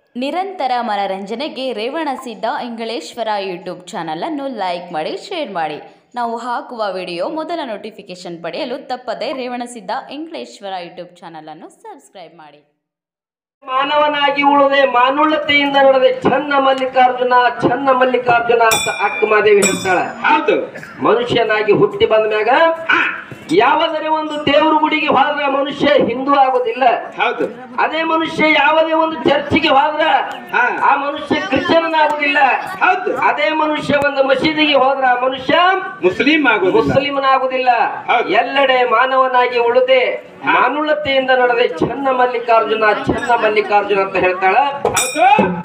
ನಿರಂತರ ಮನರಂಜನೆಗೆ ರೇವಣಸಿದ್ದ ಇಂಗಳೇಶ್ವರ ಯೂಟ್ಯೂಬ್ ಚಾನಲನ್ನು ಲೈಕ್ ಮಾಡಿ ಶೇರ್ ಮಾಡಿ ನಾವು ಹಾಕುವ ವಿಡಿಯೋ ಮೊದಲ ನೋಟಿಫಿಕೇಶನ್ ಪಡೆಯಲು ತಪ್ಪದೆ ರೇವಣಸಿದ್ದ ಇಂಗಳೇಶ್ವರ ಯೂಟ್ಯೂಬ್ ಚಾನಲನ್ನು ಸಬ್ಸ್ಕ್ರೈಬ್ ಮಾಡಿ ಮಾನವನಾಗಿ ಉಳಿದೆ ಮಾನುಳ್ಳತೆಯಿಂದ ನಡೆದೆ ಚನ್ನ ಮಲ್ಲಿಕಾರ್ಜುನ ಚನ್ನ ಮಲ್ಲಿಕಾರ್ಜುನ ಅಂತ ಅಕ್ಕ ಮಾದೇವಿ ಹೇಳ್ತಾಳೆ ಹೌದು ಮನುಷ್ಯನಾಗಿ ಹುಟ್ಟಿ ಬಂದ ಮ್ಯಾಗ ಯಾವುದೇ ಒಂದು ದೇವ್ರ ಗುಡಿಗೆ ಹೋದ್ರೆ ಮನುಷ್ಯ ಹಿಂದೂ ಆಗೋದಿಲ್ಲ ಹೌದು ಅದೇ ಮನುಷ್ಯ ಯಾವುದೇ ಒಂದು ಚರ್ಚಿಗೆ ಹೋದ್ರ ಹಾ. ಆ ಮನುಷ್ಯ ಕ್ರಿಶ್ಚಿಯನ್ ಆಗುದಿಲ್ಲ ಹೌದು ಅದೇ ಮನುಷ್ಯ ಒಂದು ಮಸೀದಿಗೆ ಹೋದ್ರ ಆ ಮನುಷ್ಯ ಮುಸ್ಲಿಂ ಆಗೋದಿಲ್ಲ ಮುಸ್ಲಿಮನಾಗುದಿಲ್ಲ ಹೌದು. ಎಲ್ಲೆಡೆ ಮಾನವನಾಗಿ ಉಳಿದೆ ಮಾನುಳತೆಯಿಂದ ನಡೆದೆ ಚನ್ನ ಮಲ್ಲಿಕಾರ್ಜುನ ಚನ್ನ ಮಲ್ಲಿಕಾರ್ಜುನ ಅಂತ ಹೇಳ್ತಾಳ ಹೌದು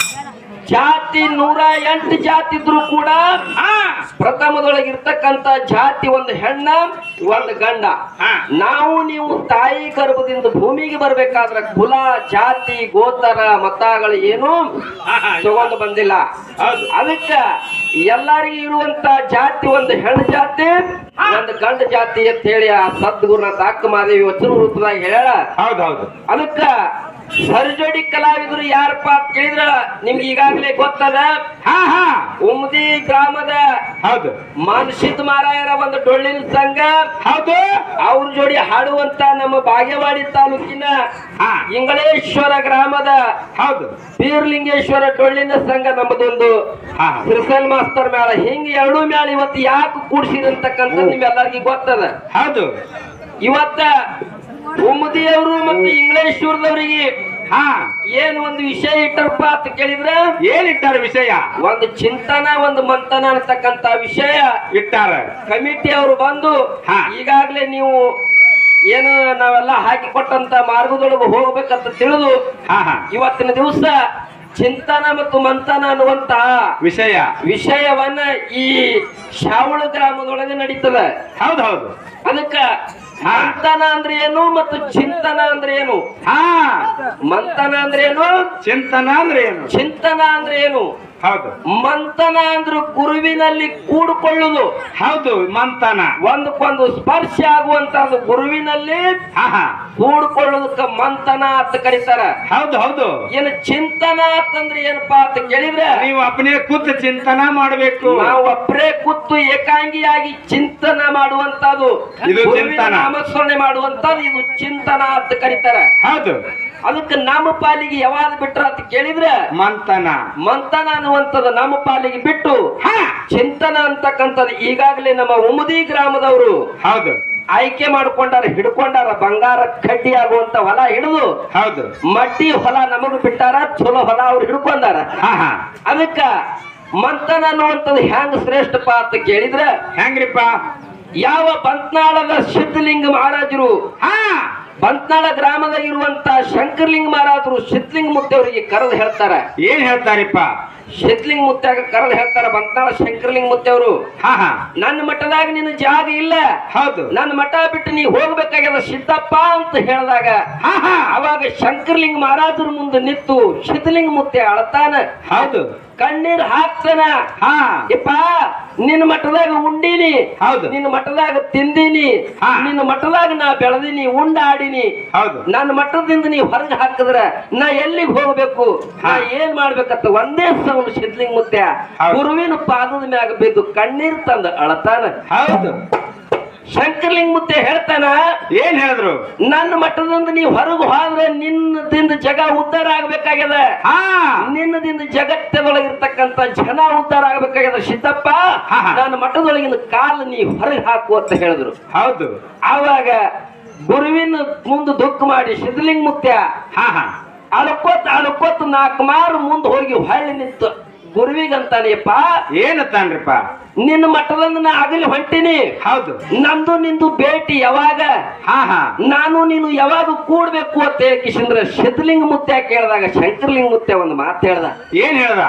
ಜಾತಿ ನೂರ ಎಂಟು ಜಾತಿ ಇದ್ರು ಕೂಡ ಹಾ ಪ್ರಥಮದೊಳಗಿರ್ತಕ್ಕಂತ ಜಾತಿ ಒಂದು ಹೆಣ್ಣ ಒಂದು ಗಂಡ ಹಾ. ನಾವು ನೀವು ತಾಯಿ ಗರ್ಭದಿಂದ ಭೂಮಿಗೆ ಬರ್ಬೇಕಾದ್ರ ಕುಲ ಜಾತಿ ಗೋತರ ಮತಗಳು ಏನು ಹಾ, ಹಾ. ತಗೊಂಡು ಬಂದಿಲ್ಲ ಹೌದು ಅದಕ್ಕ ಎಲ್ಲರಿಗೂ ಇರುವಂತ ಜಾತಿ ಒಂದು ಹೆಣ್ಣು ಜಾತಿ ಒಂದು ಗಂಡ ಜಾತಿ ಅಂತ ಹೇಳಿ ಆ ಸದ್ಗುರುನಾಥ ಅಕ್ಕ ಮಾದೇವಿ ವಚನ ರೂಪದಾಗ ಹೇಳ ಹೌದು ಹೌದು ಅದಕ್ಕ ಸರ್ಜೋಡಿ ಕಲಾವಿದರು ಯಾರಪ್ಪ ಅಂತ ಕೇಳಿದ್ರ ನಿಮ್ಗೆ ಈಗಾಗಲೇ ಗೊತ್ತದ ಹಾ ಹಾ ಉಮ್ದಿ ಗ್ರಾಮದ ಹೌದು ಮಾನಸಿದ್ ಮಾರಾಯರ ಒಂದು ಡೊಳ್ಳಿನ ಸಂಘ ಹೌದು ಅವ್ರ ಜೋಡಿ ಹಾಡುವಂತ ನಮ್ಮ ಬಾಗೇವಾಡಿ ತಾಲೂಕಿನ ಹಾ ಇಂಗಳೇಶ್ವರ ಗ್ರಾಮದ ಹೌದು ಬೀರ್ಲಿಂಗೇಶ್ವರ ಡೊಳ್ಳಿನ ಸಂಘ ನಮ್ಮದೊಂದು ಹಾ ಕ್ರಿಸಲ್ ಮಾಸ್ತರ್ ಮೇಳ ಹಿಂಗ ಎರಡು ಮೇಳ ಇವತ್ತು ಯಾಕೆ ಕೂಡ್ಸಿರಂತಕ್ಕಂಥ ನಿಮ್ಮೆಲ್ಲರಿಗೂ ಗೊತ್ತದ ಹೌದು ಇವತ್ತ ಉಮ್ಮದಿಯವರು ಮತ್ತು ಇಂಗ್ಲೇಶ್ವರದವರಿಗೆ ಹಾ ಏನ್ ಒಂದು ವಿಷಯ ಇಟ್ಟರಪ್ಪ ಅಂತ ಕೇಳಿದ್ರ ಏನಿಟ್ಟಾರ ವಿಷಯ ಒಂದು ಚಿಂತನ ಒಂದು ಮಂಥನ ಅಂತಕ್ಕಂತ ವಿಷಯ ಇಟ್ಟಾರ ಕಮಿಟಿ ಅವರು ಬಂದು ಹಾ. ಈಗಾಗಲೇ ನೀವು ಏನು ನಾವೆಲ್ಲ ಹಾಕಿ ಕೊಟ್ಟಂತ ಮಾರ್ಗದೊಳಗೆ ಹೋಗ್ಬೇಕಂತ ತಿಳಿದು ಹಾ ಹಾ ಇವತ್ತಿನ ದಿವಸ ಚಿಂತನ ಮತ್ತು ಮಂಥನ ಅನ್ನುವಂತ ವಿಷಯ ವಿಷಯವನ್ನ ಈ ಶಾವಳ ಗ್ರಾಮದೊಳಗೆ ನಡೀತದ ಹೌದು ಹೌದು ಅದಕ್ಕ ಹಾ. ಮಂಥನ ಅಂದ್ರೆ ಏನು ಮತ್ತು ಚಿಂತನ ಅಂದ್ರೆ ಏನು ಹಾ ಮಂಥನ ಅಂದ್ರೆ ಏನು ಚಿಂತನ ಅಂದ್ರೆ ಏನು ಚಿಂತನ ಅಂದ್ರೆ ಏನು ಹೌದು ಮಂಥನ ಅಂದ್ರೆ ಗುರುವಿನಲ್ಲಿ ಕೂಡಿಕೊಳ್ಳುವುದು ಹೌದು ಮಂತನ ಒಂದಕ್ಕೊಂದು ಸ್ಪರ್ಶ ಆಗುವಂತದ್ದು ಗುರುವಿನಲ್ಲಿ ಹಾ ಹಾ ಕೂಡಿಕೊಳ್ಳುವುದಕ್ಕ ಮಂಥನ ಅಂತ ಕರೀತಾರ ಹೌದು ಹೌದು ಏನು ಚಿಂತನ ಅಂತಂದ್ರೆ ಏನಪ್ಪಾ ಅಂತ ಕೇಳಿದ್ರೆ ನೀವು ಅಪ್ಪನೇ ಕೂತು ಚಿಂತನ ಮಾಡಬೇಕು ನಾವು ಒಬ್ಬರೇ ಕೂತು ಏಕಾಂಗಿಯಾಗಿ ಚಿಂತನ ಮಾಡುವಂತದ್ದು ಇದು ಗುರುವಿನ ಚಿಂತನ. ನಾಮಸ್ಮರಣೆ ಮಾಡುವಂತದ್ದು ಇದು ಚಿಂತನ ಅಂತ ಕರೀತಾರ ಹೌದು ಅದಕ್ಕೆ ನಮ್ಮ ಪಾಲಿಗೆ ಯಾವಾಗ ಬಿಟ್ರ ಅಂತ ಕೇಳಿದ್ರೆ ಮಂತನ ಮಂಥನ ಅನ್ನುವಂಥದ್ದು ನಮ್ಮ ಪಾಲಿಗೆ ಬಿಟ್ಟು ಹಾ ಚಿಂತನ ಅಂತಕ್ಕಂಥದ್ದು ಈಗಾಗಲೇ ನಮ್ಮ ಉಮದಿ ಗ್ರಾಮದವರು ಹೌದು ಆಯ್ಕೆ ಮಾಡ್ಕೊಂಡಾರ ಹಿಡ್ಕೊಂಡಾರ ಬಂಗಾರ ಕಡ್ಡಿ ಆಗುವಂತ ಹೊಲ ಹಿಡಿದು ಹೌದು ಮಟ್ಟಿ ಹೊಲ ನಮಗ್ ಬಿಟ್ಟಾರ ಚಲೋ ಹೊಲ ಅವ್ರು ಹಿಡ್ಕೊಂಡಾರ ಹಾ ಹಾ ಅದಕ್ಕ ಮಂಥನ ಅನ್ನುವಂಥದ್ದು ಹೆಂಗ್ ಶ್ರೇಷ್ಠಪ್ಪ ಅಂತ ಕೇಳಿದ್ರೆ ಹೆಂಗ್ರಿಪ್ಪ ಯಾವ ಬಂತ್ನಾಳದ ಸಿದ್ಧಲಿಂಗ ಮಹಾರಾಜರು ಹಾ ಬಂತ್ನಾಳ ಗ್ರಾಮದಾಗ ಇರುವಂತ ಶಂಕರ್ಲಿಂಗ ಮಹಾರಾಜರು ಸಿದ್ಧಲಿಂಗ ಮುತ್ತವರಿಗೆ ಕರೆದು ಹೇಳ್ತಾರ ಏನ್ ಹೇಳ್ತಾರಿಪ್ಪ ಸಿದ್ಧಲಿಂಗ ಮುತ್ಯಾಗ ಕರೆದು ಹೇಳ್ತಾರ ಬಂತ್ನಾಳ ಶಂಕರ್ಲಿಂಗ ಮುತ್ತವರು ಹಾ ಹಾ ನನ್ನ ಮಠದಾಗ ನಿನ್ನ ಜಾಗ ಇಲ್ಲ ಹೌದು ನನ್ನ ಮಠ ಬಿಟ್ಟು ನೀ ಹೋಗ್ಬೇಕಾಗ್ಯದ ಸಿದ್ದಪ್ಪ ಅಂತ ಹೇಳಿದಾಗ ಹಾ ಹಾ ಅವಾಗ ಶಂಕರ್ಲಿಂಗ ಮಹಾರಾಜರ ಮುಂದೆ ನಿಂತು ಸಿದ್ಧಲಿಂಗ ಮುತ್ತೆ ಅಳತಾನ ಹೌದು ಕಣ್ಣೀರ್ ಹಾಕ್ತಾನ ಹಾ ಯಪ್ಪ ನಿನ್ನ ಮಠದಾಗ ಉಂಡೀನಿ ಹೌದು ನಿನ್ನ ಮಠದಾಗ ತಿಂದೀನಿ ಹಾ. ನಿನ್ನ ಮಠದಾಗ ನಾ ಬೆಳೆದೀನಿ ಉಂಡಾಡಿನಿ ಹೌದು ನನ್ನ ಮಠದಿಂದ ನೀ ಹೊರಗೆ ಹಾಕಿದ್ರ ನಾ ಎಲ್ಲಿಗೆ ಹೋಗ್ಬೇಕು ನಾ ಹಾ. ಏನ್ ಮಾಡ್ಬೇಕಂತ ಒಂದೇ ಸೌಂಡ್ ಸಿದ್ಲಿಂಗ ಮುತ್ಯ ಹೌದು. ಗುರುವಿನ ಪಾದದ ಮ್ಯಾಗ ಬಿದ್ದು ಕಣ್ಣೀರ್ ತಂದ ಅಳತಾನ ಹೌದು ಶಂಕರ್ಲಿಂಗ ಮುತ್ತೆ ಹೇಳ್ತಾನ ಏನ್ ಹೇಳಿದ್ರು ನನ್ನ ಮಠದಿಂದ ನೀ ಹೊರಗೆ ಹೋದ್ರೆ ನಿನ್ನದಿಂದ ಜಗ ಉದ್ಧಾರ ಆಗ್ಬೇಕಾಗ್ಯದ ಹಾ ನಿನ್ನದಿಂದ ಜಗತ್ತದೊಳಗಿರ್ತಕ್ಕಂಥ ಜನ ಉದ್ಧಾರ ಆಗ್ಬೇಕಾಗ್ಯದ ಸಿದ್ದಪ್ಪ ಹಾ, ಹಾ. ನನ್ನ ಮಠದೊಳಗಿನ ಕಾಲು ನೀ ಹೊರಗೆ ಹಾಕು ಅಂತ ಹೇಳಿದ್ರು ಹೌದು ಆವಾಗ ಗುರುವಿನ ಮುಂದೆ ದುಃಖ ಮಾಡಿ ಸಿದ್ಧಲಿಂಗ ಮುತ್ಯ ಹಾ ಹಾ ಅಳ್ಕೋತ ಅಳ್ಕೋತ ನಾಲ್ಕು ಮಾರು ಮುಂದೆ ಹೋಗಿ ಹೊಳ್ಳಿ ನಿಂತು ಗುರುವಿಗಂತಾನೆಯಪ್ಪ ಏನತ್ತಾನ್ರಿಪ್ಪ ನಿನ್ನ ಮಠದಿಂದ ನಾ ಆಗಲಿ ಹೊಂಟಿನಿ ಹೌದು ನಂದು ನಿಂದು ಭೇಟಿ ಯಾವಾಗ ಹಾ ಹಾ ನಾನು ನೀನು ಯಾವಾಗ ಕೂಡ್ಬೇಕು ಅಂತ ಹೇಳಿ ಕಿಶಂದ್ರ ಸಿದ್ಧಲಿಂಗ ಮುತ್ಯ ಕೇಳಿದಾಗ ಶಂಕರಲಿಂಗ ಮುತ್ಯ ಒಂದು ಮಾತು ಹೇಳ್ದ ಏನ್ ಹೇಳ್ದ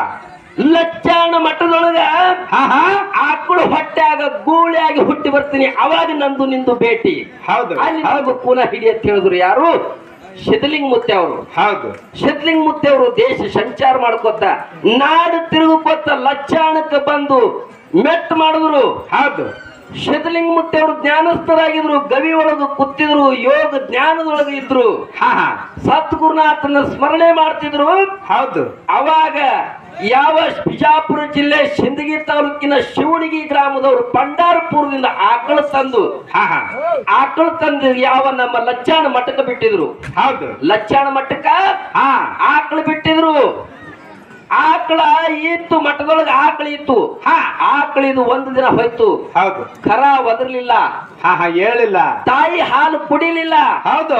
ಲಚ್ಚಾಣ ಮಠದೊಳಗ ಹಾ ಹಾ ಆಕಳು ಹೊಟ್ಟ್ಯಾಗ ಗೂಳಿಯಾಗಿ ಹುಟ್ಟಿ ಬರ್ತೀನಿ ಅವಾಗ ನಂದು ನಿಂದು ಭೇಟಿ ಹೌದು ಅಲ್ಲಿ ನಮಗ ಪುನಃ ಹಿಡಿ ಅಂತ ಹೇಳಿದ್ರು ಯಾರು ಸಿದ್ಧಲಿಂಗ ಮುತ್ಯ ಅವರು ಹೌದು ಸಿದ್ಧಲಿಂಗ ಮುತ್ಯ ಅವರು ದೇಶ ಸಂಚಾರ ಮಾಡ್ಕೋತ ನಾಡು ತಿರುಗುಕೋತ ಲಚ್ಚಾಣಕ್ಕೆ ಬಂದು ಮೆಟ್ ಮಾಡಿದ್ರು ಹೌದು ಶಿವಲಿಂಗ ಮುತ್ತಿ ಅವರು ಜ್ಞಾನಸ್ಥರಾಗಿದ್ರು ಗವಿ ಒಳಗೆ ಕೂತಿದ್ರು ಯೋಗ ಜ್ಞಾನದೊಳಗೆ ಇದ್ರು ಹಾ ಹಾ ಸದ್ಗುರುನಾಥನ ಸ್ಮರಣೆ ಮಾಡ್ತಿದ್ರು ಹೌದು ಅವಾಗ ಯಾವ ಬಿಜಾಪುರ ಜಿಲ್ಲೆ ಸಿಂದಗಿ ತಾಲೂಕಿನ ಶಿವಣಿಗಿ ಗ್ರಾಮದವರು ಪಂಡಾರಪುರದಿಂದ ಆಕಳ ತಂದು ಹಾ ಹಾ ಆಕಳ ತಂದು ಯಾವ ನಮ್ಮ ಲಚ್ಚಾಣ ಮಠಕ್ಕೆ ಬಿಟ್ಟಿದ್ರು ಹೌದು ಲಚ್ಚಾಣ ಮಠಕ್ಕ ಹಾ ಆಕಳ ಬಿಟ್ಟಿದ್ರು ಆಕಳ ಇತ್ತು ಮಠದೊಳಗೆ ಆಕಳ ಇತ್ತು ಹಾ ಆಕಳ ಇದು ಒಂದು ದಿನ ಹೋಯ್ತು ಹೌದು ಕರ ಒದರ್ಲಿಲ್ಲ ಹಾ ಹಾ ಹೇಳಿಲ್ಲ ತಾಯಿ ಹಾಲು ಕುಡಿಲಿಲ್ಲ ಹೌದು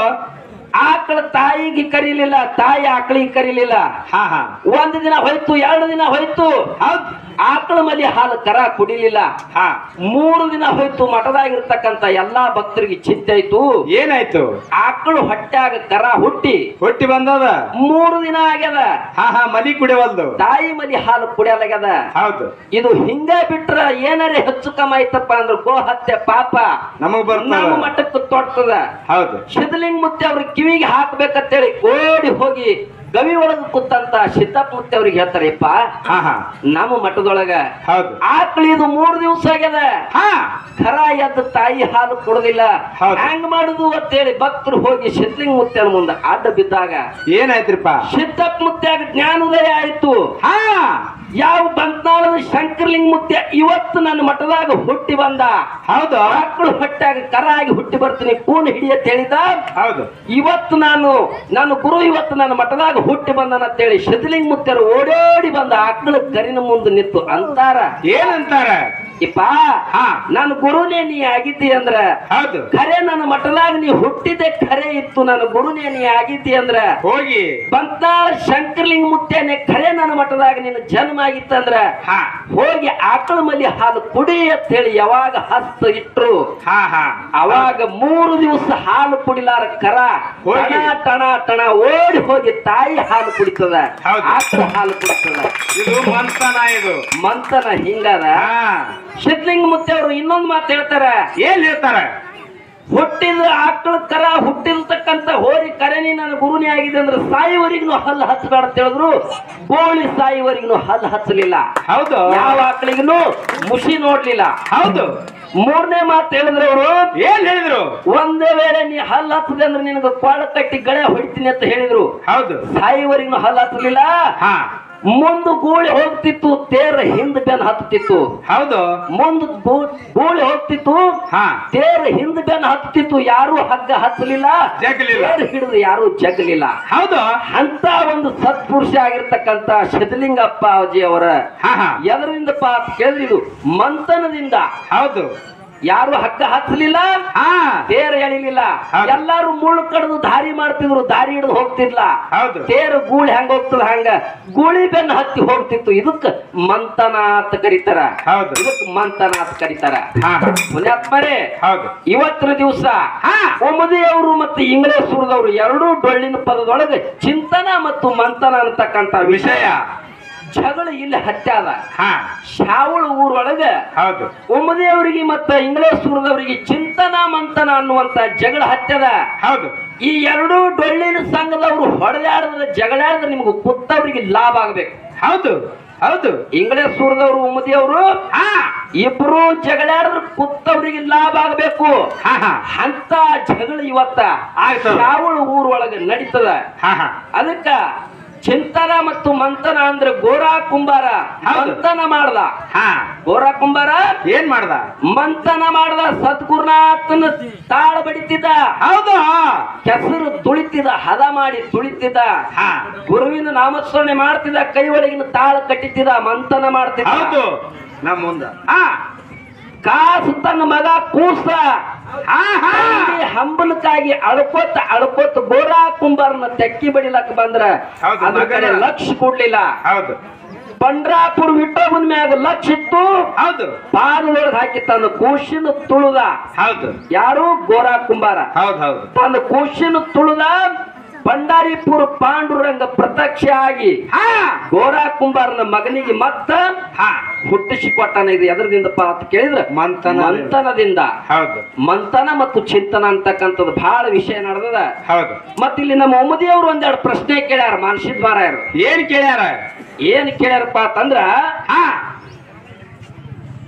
ಆಕಳ ತಾಯಿಗೆ ಕರೀಲಿಲ್ಲ ತಾಯಿ ಆಕಳಿಗೆ ಕರೀಲಿಲ್ಲ ಹಾ ಹಾ ಒಂದು ದಿನ ಹೋಯ್ತು ಎರಡು ದಿನ ಹೋಯ್ತು ಹೌದು ಆಕಳ ಮಲಿ ಹಾಲು ಕರ ಕುಡಿಲಿಲ್ಲ ಹಾ ಮೂರು ದಿನ ಹೋಯ್ತು ಮಠದಾಗಿರ್ತಕ್ಕಂತ ಎಲ್ಲಾ ಭಕ್ತರಿಗೆ ಚಿಂತೆ ಆಯ್ತು ಏನಾಯ್ತು ಆಕಳು ಹೊಟ್ಟ್ಯಾಗ ಕರ ಹುಟ್ಟಿ ಹುಟ್ಟಿ ಬಂದದ ಮೂರು ದಿನ ಆಗ್ಯದ ಹಾ ಹಾ ಮಲಿ ಕುಡಿವಲ್ದು ತಾಯಿ ಮಲಿ ಹಾಲು ಕುಡಿಯಲಾಗ್ಯದ ಹೌದು ಇದು ಹಿಂಗ ಬಿಟ್ರ ಏನಾರೇ ಹೆಚ್ಚು ಕಮ್ಮ ಆಯ್ತಪ್ಪ ಅಂದ್ರ ಗೋ ಹತ್ಯೆ ಪಾಪ ನಮಗ್ ನಮ್ಮ ಬರ್ತದ ಮಠಕ್ಕೆ ತೊಡ್ತದ ಹೌದು ಶಿವಲಿಂಗ ಮುತ್ತಿ ಅವ್ರ ಕಿವಿಗೆ ಹಾಕ್ಬೇಕಂತೇಳಿ ಓಡಿ ಹೋಗಿ ಗವಿ ಒಳಗ ಕೂತಂತ ಸಿದ್ದಪ್ಪ ಮುತ್ತಿ ಅವ್ರಿಗೆ ಹೇಳ್ತಾರೆಪ್ಪ ಹಾ ಹಾ ನಮ್ಮ ಮಠದೊಳಗ ಹೌದು ಆಕಳಿ ಇದು ಮೂರು ದಿವಸ ಆಗ್ಯದ ಹಾ ಖರ ಎದ್ದು ತಾಯಿ ಹಾಲು ಕೊಡುದಿಲ್ಲ ಹೌದು. ಹೆಂಗ್ ಮಾಡುದು ಅಂತೇಳಿ ಭಕ್ತರು ಹೋಗಿ ಸಿದ್ಲಿಂಗ ಮುತ್ಯನ ಮುಂದೆ ಅಡ್ಡ ಬಿದ್ದಾಗ ಏನಾಯ್ತ್ರಿಪ್ಪ ಸಿದ್ದಪ್ಪ ಮುತ್ಯಾಗ ಜ್ಞಾನೋದಯ ಆಯ್ತು ಹಾ ಯಾವ ಬಂತ್ನಾಳದ ಶಂಕರಲಿಂಗ ಮುತ್ಯ ಇವತ್ತು ನನ್ನ ಮಠದಾಗ ಹುಟ್ಟಿ ಬಂದ ಹೌದು ಆಕಳು ಹೊಟ್ಟಾಗ ಕರ ಆಗಿ ಹುಟ್ಟಿ ಬರ್ತೀನಿ ಕೂನ್ ಹಿಡಿಯತ್ ಹೇಳಿದ ಹೌದು ಇವತ್ತು ನಾನು ನನ್ನ ಗುರು ಇವತ್ತು ನನ್ನ ಮಠದಾಗ ಹುಟ್ಟಿ ಬಂದನ ಅಂತೇಳಿ ಶಿದ್ಲಿಂಗ ಮುತ್ಯರು ಓಡೋಡಿ ಬಂದ ಆಕಳ ಕರಿನ ಮುಂದೆ ನಿಂತು ಅಂತಾರ ಏನಂತಾರ ಇಪ್ಪ ಹಾ ನನ್ನ ಗುರುನೇ ನೀ ಆಗಿದ್ದಿ ಅಂದ್ರ ಹೌದು ಖರೆ ನನ್ನ ಮಠದಾಗ ನೀ ಹುಟ್ಟಿದ್ದೆ ಖರೆ ಇತ್ತು ನನ್ನ ಗುರುನೇ ನೀ ಆಗಿದ್ದಿ ಅಂದ್ರ ಹೋಗಿ ಬಂತಾಳ ಶಂಕರ್ಲಿಂಗ ಮುತ್ಯನೆ ಖರೆ ನನ್ನ ಮಠದಾಗ ನಿನ್ನ ಜನ್ಮ ಆಗಿತ್ತಂದ್ರ ಹಾ ಹೋಗಿ ಆಕಳ ಮಲಿ ಹಾಲು ಕುಡಿ ಅಂತ ಹೇಳಿ ಯಾವಾಗ ಹಸ್ತ ಇಟ್ರು ಹಾ ಹಾ ಅವಾಗ ಮೂರು ದಿವಸ ಹಾಲು ಕುಡಿಲಾರ ಕರ ಹೋಗಿ. ಟಣ ಟಣ ಟಣ ಓಡಿ ಹೋಗಿ ತಾಯಿ ಹಾಲು ಕುಡಿತದ ಹೌದು. ಆಕಳ ಹಾಲು ಕುಡಿತದ ಇದು ಮಂತನ ಇದು ಮಂತನ ಹಿಂಗದ ಹಾ ಸಿದ್ಲಿಂಗ ಮುತ್ತೆ ಅವರು ಇನ್ನೊಂದು ಮಾತು ಹೇಳ್ತಾರ ಏನ್ ಹೇಳ್ತಾರ ಹುಟ್ಟಿದ ಆಕಳ ಕರ ಹುಟ್ಟಿರ್ತಕ್ಕಂತ ಹೋರಿ ಕರೆನಿ ನನ್ನ ಗುರುನೇ ಆಗಿದೆ ಅಂದ್ರೆ ಸಾಯಿವರಿಗೂ ಹಲ್ಲು ಹಚ್ಚಬೇಡ ಅಂತ ಹೇಳಿದ್ರು ಗೋಳಿ ಸಾಯಿವರಿಗೂ ಹಲ್ಲು ಹಚ್ಚಲಿಲ್ಲ ಹೌದು ಯಾವ ಆಕಳಿಗೂ ಮುಷಿ ನೋಡ್ಲಿಲ್ಲ ಹೌದು ಮೂರನೇ ಮಾತು ಹೇಳಿದ್ರೆ ಅವರು ಏನ್ ಹೇಳಿದ್ರು ಒಂದೇ ವೇಳೆ ನೀ ಹಲ್ಲು ಹತ್ತದೆ ಅಂದ್ರೆ ನಿನಗೆ ಕೊಳ ಕಟ್ಟಿ ಗಳೆ ಹೊಡಿತೀನಿ ಅಂತ ಹೇಳಿದ್ರು ಹೌದು ಸಾಯಿವರಿಗೂ ಹಲ್ಲು ಹತ್ತಲಿಲ್ಲ ಹಾ ಮುಂದು ಗೂಳಿ ಹೋಗ್ತಿತ್ತು ತೇರ ಹಿಂದ್ ಬೆನ್ ಹತ್ತುತ್ತಿತ್ತು ಹೌದು ಮುಂದ್ ಗೂ- ಗೂಳಿ ಹೋಗ್ತಿತ್ತು ಹಾ ತೇರ ಹಿಂದ್ ಬೆನ್ ಹತ್ತುತ್ತಿತ್ತು ಯಾರು ಹಗ್ಗ ಹತ್ತಲಿಲ್ಲ ಜಗ್ಲಿಲ್ಲ. ತೇರ್ ಹಿಡಿದು ಯಾರು ಜಗ್ಲಿಲ್ಲ ಹೌದು ಅಂತ ಒಂದು ಸತ್ಪುರುಷ ಆಗಿರ್ತಕ್ಕಂತ ಶತಲಿಂಗಪ್ಪ ಅಜ್ಜಿ ಅವರ ಹಾ ಹಾ ಎದರಿಂದಪ್ಪ ಅಂತ ಕೇಳಿದ್ರೆ ಇದು ಮಂಥನದಿಂದ ಹೌದು ಯಾರು ಹಗ್ಗ ಹತ್ತಲಿಲ್ಲ ಹಾ ತೇರ ಎಳಿಲಿಲ್ಲ ಹೌದು. ಎಲ್ಲಾರು ಮುಳ್ಳು ಕಡ್ದು ದಾರಿ ಮಾಡ್ತಿದ್ರು ದಾರಿ ಹಿಡಿದು ಹೋಗ್ತಿರ್ಲ ಹೌದು ತೇರು ಗೂಳಿ ಹೆಂಗ ಹೋಗ್ತದ ಹಂಗ ಗೂಳಿ ಬೆನ್ನ ಹತ್ತಿ ಹೋಗ್ತಿತ್ತು ಇದಕ್ಕ ಮಂಥನ ಅಂತ ಕರೀತಾರ ಹೌದು ಇದಕ್ ಮಂಥನ ಅಂತ ಕರೀತಾರ ಹಾ ಹಾ ಪುಣ್ಯಾತ್ಮರೇ ಹೌದು ಇವತ್ತಿನ ದಿವಸ ಹಾ ಒಮ್ಮದಿಯವರು ಮತ್ತು ಇಂಗ್ಲೇಸೂರದವರು ಎರಡೂ ಡೊಳ್ಳಿನ ಪದದೊಳಗೆ ಚಿಂತನ ಮತ್ತು ಮಂಥನ ಅಂತಕ್ಕಂತ ವಿಷಯ ವಿಷಯ ಜಗಳ ಇಲ್ಲಿ ಹತ್ಯಾದ ಹಾ ಶಾವಳ ಊರೊಳಗೆ ಹೌದು ಒಮ್ಮದಿಯವರಿಗೆ ಮತ್ತು ಇಂಗ್ಲೇಸೂರದವರಿಗೆ ಚಿಂತನ ಮಂಥನ ಅನ್ನುವಂತ ಜಗಳ ಹತ್ಯದ ಹೌದು ಈ ಎರಡೂ ಡೊಳ್ಳಿನ ಸಂಘದವರು ಹೊಡೆದಾಡಿದ್ರೆ ಜಗಳಾಡಿದ್ರೆ ನಿಮ್ಗೆ ಕುತ್ತವರಿಗೆ ಲಾಭ ಆಗ್ಬೇಕು ಹೌದು ಹೌದು ಇಂಗ್ಲೇಸೂರದವರು ಉಮ್ಮದಿಯವರು ಹಾ ಇಬ್ರು ಜಗಳಾಡಿದ್ರೆ ಕುತ್ತವರಿಗೆ ಲಾಭ ಆಗಬೇಕು ಹಾ ಹಾ ಅಂತ ಜಗಳ ಇವತ್ತ ಆಯ್ತು. ಶಾವಳ ಊರೊಳಗೆ ನಡೀತದ ಹಾ ಹಾ ಅದಕ್ಕ ಚಿಂತನ ಮತ್ತು ಮಂಥನ ಅಂದ್ರೆ ಗೋರಾ ಕುಂಬಾರ ಹೌದು. ಮಂಥನ ಮಾಡ್ದ ಹಾ ಗೋರಾ ಕುಂಬಾರ ಏನ್ ಮಾಡ್ದ ಮಂಥನ ಮಾಡ್ದ ಸದ್ಗುರುನಾಥನ ತಾಳ ಬಡಿತಿದ್ದ ಹೌದು ಕೆಸರು ತುಳಿತಿದ್ದ ಹದ ಮಾಡಿ ತುಳಿತಿದ್ದ ಹಾ ಗುರುವಿನ ನಾಮಸ್ಮರಣೆ ಮಾಡ್ತಿದ್ದ ಕೈ ಒಳಗಿನ ತಾಳ ಕಟ್ಟಿತಿದ್ದ ಮಂಥನ ಮಾಡ್ತಿದ್ದ ಹೌದು ನಮ್ಮ ಮುಂದ ಹಾ ಕಾಸು ತನ್ನ ಮಗ ಕೂಸ ಹಾ ಹಾ ತಂದೆ ಹಂಬಲಕ್ಕಾಗಿ ಅಳ್ಕೋತ ಅಳ್ಕೋತ ಗೋರಾ ಕುಂಬಾರನ ತೆಕ್ಕಿ ಬಡಿಲಕ್ ಬಂದ್ರ ಹೌದು, ಅದ್ರ ಕಡೆ ಮಗನ. ಲಕ್ಷ ಕೊಡ್ಲಿಲ್ಲ ಹೌದು ಪಂಡ್ರಾಪುರ ವಿಠೋಬನ್ ಮ್ಯಾಗ ಲಕ್ಷ ಇತ್ತು ಹೌದು ಪಾದದೊಳಗೆ ಹಾಕಿ ತನ್ನ ಕೂಸಿನ ತುಳುದ ಹೌದು ಯಾರು ಗೋರಾ ಕುಂಬಾರ ಹೌದು ಹೌದು ತನ್ನ ಕೂಸಿನ ತುಳುದ ಪಂಡಾರಿಪುರ ಪಾಂಡುರಂಗ ಪ್ರತ್ಯಕ್ಷ ಆಗಿ ಹಾ ಗೋರಾ ಕುಂಬಾರನ ಮಗನಿಗೆ ಮತ್ತ ಹಾ ಹುಟ್ಟಿಸಿ ಕೊಟ್ಟಾನ ಇದು ಎದರದಿಂದಪ್ಪ ಅಂತ ಕೇಳಿದ್ರೆ ಮಂಥನ ಮಂಥನದಿಂದ ಹೌದು ಮಂಥನ ಮತ್ತು ಚಿಂತನ ಅಂತಕ್ಕಂಥದ್ದು ಬಹಳ ವಿಷಯ ನಡೆದದ ಹೌದು ಮತ್ತ ಇಲ್ಲಿ ನಮ್ಮ ಒಮ್ಮದಿಯವರು ಒಂದೆರಡು ಪ್ರಶ್ನೆ ಕೇಳ್ಯಾರ ಮಾನಸಿದ್ ಮಾರಾಯರು ಏನ್ ಕೇಳ್ಯಾರ ಏನ್ ಕೇಳ್ಯಾರಪ್ಪ ಅಂತಂದ್ರ ಹಾ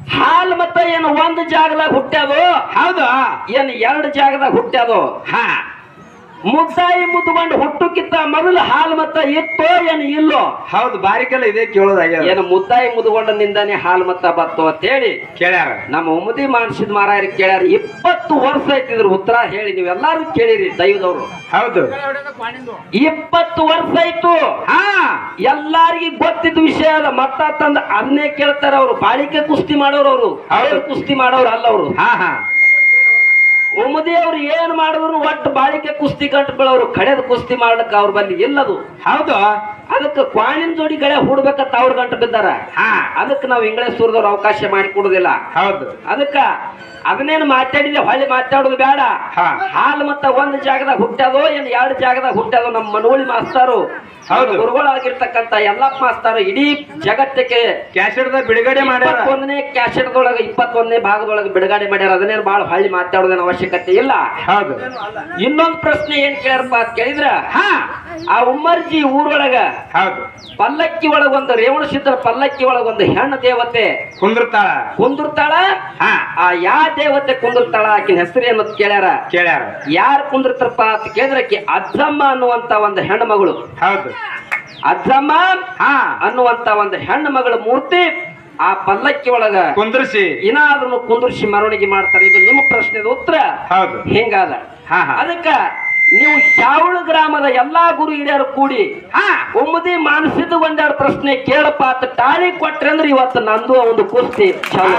ಹಾಲ್ ಮತ್ತ ಏನು ಒಂದ್ ಜಾಗದಾಗ ಹುಟ್ಟ್ಯಾದು ಹೌದು ಏನ್ ಎರಡು ಜಾಗದಾಗ ಹುಟ್ಟ್ಯಾದು ಹಾ ಮುದ್ದಾಯಿ ಮುದ್ಕೊಂಡು ಹುಟ್ಟುಕ್ಕಿಂತ ಮೊದಲು ಹಾಲ್ ಮತ್ತ ಇತ್ತೋ ಏನು ಇಲ್ಲೋ ಹೌದು ಬಾರಿಕೆಲ್ಲ ಇದೇ ಕೇಳೋದಾಗ್ಯದ ಏನು ಮುದ್ದಾಯಿ ಮುದ್ಕೊಂಡನಿಂದಾನೆ ಹಾಲ್ ಮತ್ತ ಬತ್ತು ಅಂತ ಹೇಳಿ ಕೇಳ್ಯಾರ ನಮ್ಮ ಉಮ್ಮದಿ ಮಾನಸಿದ ಮಾರಾಯರು ಕೇಳ್ಯಾರ ಇಪ್ಪತ್ತು ವರ್ಷ ಐತಿದ್ರ ಉತ್ತರ ಹೇಳಿ ನೀವೆಲ್ಲಾರು ಕೇಳಿರಿ ದೈವದವ್ರು ಹೌದು ಇಪ್ಪತ್ತು ವರ್ಷ ಆಯ್ತು ಹಾ ಎಲ್ಲಾರಿಗೂ ಗೊತ್ತಿದ್ದ ವಿಷಯ ಅದ ಮತ್ತ ತಂದ ಅದನ್ನೇ ಕೇಳ್ತಾರ ಅವ್ರು ಬಾಳಿಕೆ ಕುಸ್ತಿ ಮಾಡೋರು ಅವರು ಹೌದು. ಕುಸ್ತಿ ಮಾಡೋರು ಅಲ್ಲ ಅವರು ಹಾ ಹಾ ಉಮ್ಮದಿ ಅವ್ರು ಏನ್ ಮಾಡಿದ್ರು ಒಟ್ಟು ಬಾಳಿಕೆ ಕುಸ್ತಿ ಗಂಟುಗಳವ್ರು ಕಡೆದ ಕುಸ್ತಿ ಮಾಡ್ಲಿಕ್ಕ ಅವ್ರ ಬಲ್ಲಿ ಇಲ್ಲದು ಹೌದು ಅದಕ್ಕೆ ಕ್ವಾಣಿನ ಜೋಡಿ ಗಳೆ ಹೂಡ್ಬೇಕಂತ ಅವ್ರ ಗಂಟು ಬಿದ್ದಾರ ಹಾ ಅದಕ್ಕೆ ನಾವು ಇಂಗ್ಲೇಷ್ ಸೂರ್ದವ್ರು ಅವಕಾಶ ಮಾಡಿ ಕೊಡುದಿಲ್ಲ ಹೌದು ಅದಕ್ಕ ಅದನ್ನೇನು ಮಾತಾಡಿದೆ ಹೊಳ್ಳಿ ಮಾತಾಡೋದು ಬೇಡ ಹಾ. ಹಾಲು ಮತ್ತ ಒಂದ್ ಜಾಗದಾಗ ಹುಟ್ಟ್ಯಾದೋ ಏನ್ ಎರಡು ಜಾಗದಾಗ ಹುಟ್ಟ್ಯಾದೋ ನಮ್ಮ ಮನೋಳಿ ಮಾಸ್ತರು ಹೌದು. ಗುರುಗಳಾಗಿರ್ತಕ್ಕಂತ ಎಲ್ಲಪ್ಪ ಮಾಸ್ತರು ಇಡೀ ಜಗತ್ತಿಗೆ ಕ್ಯಾಸೆಟ್ದ ಬಿಡುಗಡೆ ಮಾಡ್ಯಾರ ಇಪ್ಪತ್ತೊಂದನೇ ಕ್ಯಾಸೆಟ್ದೊಳಗೆ ಇಪ್ಪತ್ತೊಂದನೇ ಭಾಗದೊಳಗೆ ಬಿಡುಗಡೆ ಮಾಡ್ಯಾರ ಅದನ್ನೇನು ಭಾಳ ಹೊಳ್ಳಿ ಮಾತಾಡೋದೇನು ಅವಶ್ಯಕತೆ ಇಲ್ಲ ಹೌದು ಇನ್ನೊಂದು ಪ್ರಶ್ನೆ ಏನ್ ಕೇಳ್ಯಾರಪ್ಪ ಅಂತ ಕೇಳಿದ್ರ ಹಾ ಆ ಉಮ್ಮರ್ಜಿ ಊರೊಳಗ ಹೌದು ಪಲ್ಲಕ್ಕಿ ಒಳಗ ಒಂದು ರೇವಣ ಸಿದ್ಧರ ಪಲ್ಲಕ್ಕಿ ಒಳಗ ಒಂದು ಹೆಣ್ಣು ದೇವತೆ ಕುಂದಿರ್ತಾಳ ಕುಂದಿರ್ತಾಳ ಹಾ ಆ ಯಾ ದೇವತೆ ಕುಂದಿರ್ತಾಳ ಆಕಿನ ಹೆಸರು ಏನಂತ ಕೇಳ್ಯಾರ ಕೇಳ್ಯಾರ ಯಾರು ಕುಂದಿರ್ತಾರಪ್ಪ ಅಂತ ಕೇಳಿದ್ರೆ ಆಕಿ ಅಜ್ಜಮ್ಮ ಅನ್ನುವಂತ ಒಂದು ಹೆಣ್ಣು ಮಗಳು ಹೌದು ಅಜ್ಜಮ್ಮ ಹಾ ಅನ್ನುವಂತ ಒಂದು ಹೆಣ್ಣು ಮಗಳ ಮೂರ್ತಿ ಆ ಪಲ್ಲಕ್ಕಿ ಒಳಗ ಕುಂದ್ರಿಸಿ ಏನಾದ್ರೂ ಕುಂದಿರ್ಸಿ ಮೆರವಣಿಗೆ ಮಾಡ್ತಾರೆ ಇದು ನಿಮ್ಮ ಪ್ರಶ್ನೆದ ಉತ್ತರ ಹೌದು ಹಿಂಗಾದ ಹಾ ಹಾ ಅದಕ್ಕ ನೀವು ಶಾವಳು ಗ್ರಾಮದ ಎಲ್ಲಾ ಗುರು ಹಿರಿಯರು ಕೂಡಿ ಹಾ ಒಮ್ಮದಿ ಮಾನಸಿದ ಒಂದೆರಡು ಪ್ರಶ್ನೆ ಕೇಳಪ್ಪ ಅಂತ ಟಾಳಿ ಕೊಟ್ರೆ ಅಂದ್ರೆ ಇವತ್ತು ನಂದು ಒಂದು ಕುಸ್ತಿ ಚಾಲು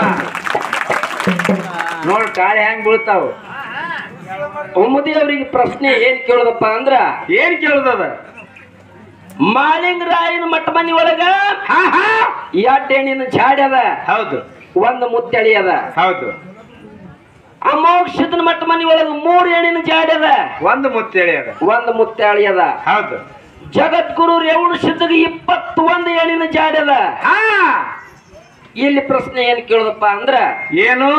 ನೋಡ್ ಕಾಳಿ ಹೆಂಗ್ ಬೀಳ್ತಾವ ಒಮ್ಮದಿ ಅವರಿಗೆ ಪ್ರಶ್ನೆ ಏನ್ ಕೇಳೋದಪ್ಪ ಅಂದ್ರ ಏನ್ ಕೇಳುದದ ಮಾಳಿಂಗರಾಯನ ಮಠ ಮನಿ ಒಳಗ ಹಾ ಹಾ ಎಣ್ಣೆನ ಜಾಡಿ ಅದ ಹೌದು ಒಂದು ಮುತ್ತಳಿ ಅದ ಹೌದು ಅಮೋಕ್ಷದ ಮಠ ಮನಿ ಒಳಗ ಮೂರು ಎಣ್ಣಿನ ಜಾಡಿ ಅದ ಒಂದು ಮುತ್ತೇಳಿ ಅದ ಒಂದು ಮುತ್ತಾಳಿ ಅದ ಹೌದು ಜಗದ್ಗುರು ರೇವಣ ಸಿದ್ಧಗೆ ಇಪ್ಪತ್ತೊಂದು ಎಣ್ಣಿನ ಜಾಡಿ ಅದ ಹಾ ಇಲ್ಲಿ ಪ್ರಶ್ನೆ ಏನ್ ಕೇಳೋದಪ್ಪ ಅಂದ್ರ ಏನು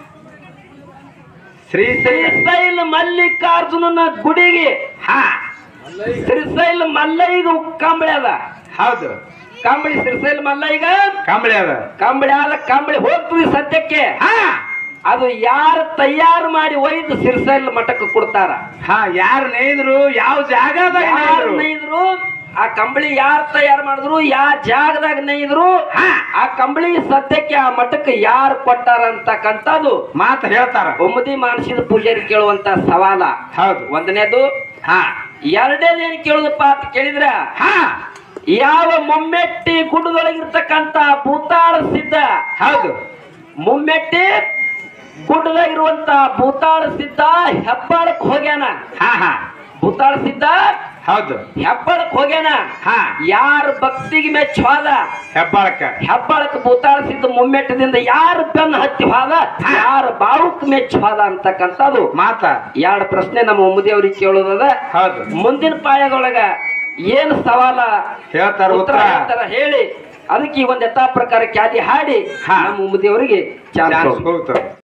ಶ್ರೀ ಶ್ರೀ ಶ್ರೀಶೈಲ ಮಲ್ಲಿಕಾರ್ಜುನನ ಗುಡಿಗೆ ಹಾ ಶ್ರೀಶೈಲ ಮಲ್ಲಯ್ಯಗ ಕಂಬಳಿ ಅದ ಹೌದು ಕಂಬಳಿ ಶ್ರೀಶೈಲ ಮಲ್ಲಯ್ಯಗ ಕಂಬಳಿ ಅದ ಕಂಬಳಿ ಆದ ಕಂಬಳಿ ಹೋಗ್ತದೆ ಸದ್ಯಕ್ಕೆ ಹಾ ಅದು ಯಾರು ತಯಾರು ಮಾಡಿ ಒಯ್ದು ಶ್ರೀಶೈಲ ಮಠಕ್ಕೆ ಕೊಡ್ತಾರ ಹಾ ಯಾರು ನೇಯ್ದ್ರು ಯಾವ ಜಾಗದಾಗ ಯಾರು ನೇಯ್ದ್ರು ನೇಯ್ದ್ರು ಆ ಕಂಬಳಿ ಯಾರು ತಯಾರು ಮಾಡಿದ್ರು ಯಾವ ಜಾಗದಾಗ ನೇಯ್ದ್ರು ಹಾ. ಆ ಕಂಬಳಿ ಸದ್ಯಕ್ಕೆ ಆ ಮಠಕ್ಕೆ ಯಾರು ಕೊಟ್ಟಾರ ಅಂತಕ್ಕಂಥದ್ದು ಮಾತು ಹೇಳ್ತಾರ ಒಮ್ಮದಿ ಮಾನಸಿದ ಪೂಜಾರಿ ಕೇಳುವಂತ ಸವಾಲ ಹೌದು ಒಂದನೇದು ಹಾ ಎರಡನೇದು ಏನ್ ಕೇಳುದಪ್ಪ ಅಂತ ಕೇಳಿದ್ರ ಹಾ ಯಾವ ಮೊಮ್ಮೆಟ್ಟಿ ಗುಡ್ಡದೊಳಗಿರ್ತಕ್ಕಂತ ಭೂತಾಳ ಸಿದ್ಧ ಹೌದು ಮುಮ್ಮೆಟ್ಟಿ ಗುಡ್ಡದಾಗಿರುವಂತ ಭೂತಾಳ ಸಿದ್ಧ ಹೆಬ್ಬಾಳಕ್ ಹೋಗ್ಯಾನ ಹಾ ಹಾ ಭೂತಾಳ ಸಿದ್ಧ ಹೌದು ಹೆಬ್ಬಾಳಕ್ ಹೋಗ್ಯಾನ ಹಾ ಯಾರ ಭಕ್ತಿಗೆ ಮೆಚ್ಚ ಹೋದ ಹೆಬ್ಬಾಳಕ್ಕ ಹೆಬ್ಬಾಳಕ್ ಭೂತಾಳ ಸಿದ್ಧ ಮುಮ್ಮೆಟ್ಟದಿಂದ ಯಾರ ಬೆನ್ನ ಹತ್ತಿ ಹೋದ ಯಾರ ಬಾವುಕ್ ಮೆಚ್ಚ ಹೋದ ಅಂತಕ್ಕಂಥದ್ದು ಮಾತ ಎರಡು ಪ್ರಶ್ನೆ ನಮ್ಮ ಒಮ್ಮದಿಯವ್ರಿಗೆ ಕೇಳೋದದ ಹೌದು ಮುಂದಿನ ಪಾಯದೊಳಗ ಏನ್ ಸವಾಲ ಹೇಳ್ತಾರ ಉತ್ತರ ಉತ್ತರ ಹೇಳ್ತಾರ ಹೇಳಿ ಅದಕ್ಕೆ ಈ ಒಂದ್ ಯಥಾ ಪ್ರಕಾರ ಕ್ಯಾದಿ ಹಾಡಿ ಹಾ. ನಮ್ಮ ಮುದಿಯವರಿಗೆ ಚಾನ್ಸ್ ಚಾನ್ಸ್ ಹೋಗ್ತಾವ